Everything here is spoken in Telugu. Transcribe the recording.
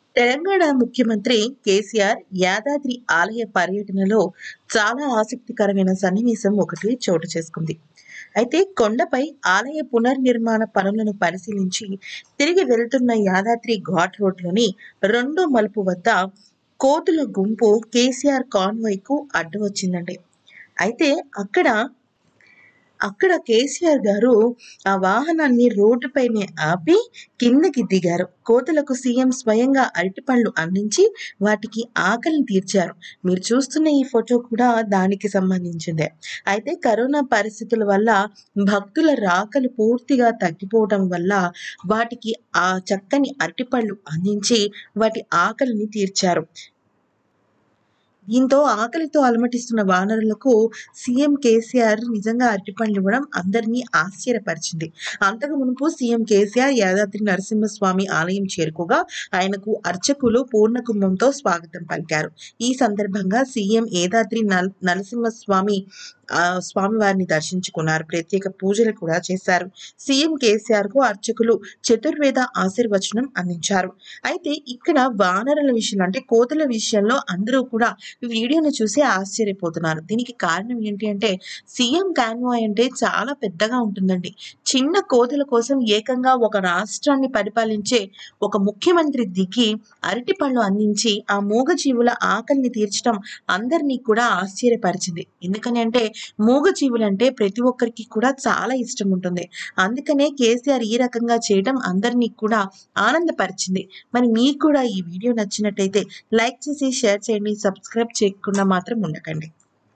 తెలంగాణ ముఖ్యమంత్రి కేసీఆర్ యాదాద్రి ఆలయ పర్యటనలో చాలా ఆసక్తికరమైన సన్నివేశం ఒకటి చోటు చేసుకుంది అయితే కొండపై ఆలయ పునర్నిర్మాణ పనులను పరిశీలించి తిరిగి వెళ్తున్న యాదాద్రి ఘాట్ రోడ్లోని రెండో మలుపు వద్ద కోతుల గుంపు కేసీఆర్ కాన్వాయ్ కు అడ్డు వచ్చిందండి అయితే అక్కడ అక్కడ కేసీఆర్ గారు ఆ వాహనాన్ని రోడ్డుపైనే ఆపి కిందకి దిగారు కోతులకు సీఎం స్వయంగా అరటిపళ్ళు అందించి వాటికి ఆకలిని తీర్చారు మీరు చూస్తున్న ఈ ఫోటో కూడా దానికి సంబంధించిందే అయితే కరోనా పరిస్థితుల వల్ల భక్తుల రాకలు పూర్తిగా తగ్గిపోవడం వల్ల వాటికి ఆ చక్కని అరటిపళ్ళు అందించి వాటి ఆకలిని తీర్చారు దీంతో ఆకలితో అలమటిస్తున్న వానరులకు సీఎం కేసీఆర్ నిజంగా అరటిపండ్లు ఇవ్వడం అందరినీ ఆశ్చర్యపరిచింది అంతకు మునుపు సీఎం కేసీఆర్ యాదాద్రి నరసింహస్వామి ఆలయం చేరుకోగా ఆయనకు అర్చకులు పూర్ణ కుంభంతో స్వాగతం పలికారు ఈ సందర్భంగా సీఎం యాదాద్రి నల్ నరసింహస్వామి ఆ, స్వామివారిని దర్శించుకున్నారు ప్రత్యేక పూజలు కూడా చేశారు సీఎం కేసీఆర్ కు అర్చకులు చతుర్వేద ఆశీర్వచనం అందించారు అయితే ఇక్కడ వానరుల విషయంలో అంటే కోతుల విషయంలో అందరూ కూడా ఈ వీడియోను చూసి ఆశ్చర్యపోతున్నారు దీనికి కారణం ఏంటి అంటే సీఎం కాన్వాయ్ అంటే చాలా పెద్దగా ఉంటుందండి చిన్న కోతుల కోసం ఏకంగా ఒక రాష్ట్రాన్ని పరిపాలించే ఒక ముఖ్యమంత్రి దిగి అరటి పళ్ళు అందించి ఆ మూగజీవుల ఆకలిని తీర్చడం అందరినీ కూడా ఆశ్చర్యపరిచింది ఎందుకని అంటే మూగజీవులంటే ప్రతి ఒక్కరికి కూడా చాలా ఇష్టం ఉంటుంది అందుకనే కేసీఆర్ ఈ రకంగా చేయడం అందరినీ కూడా ఆనందపరిచింది మరి మీకు కూడా ఈ వీడియో నచ్చినట్టయితే లైక్ చేసి షేర్ చేయండి సబ్స్క్రైబ్ చేయకుండా మాత్రం ఉండకండి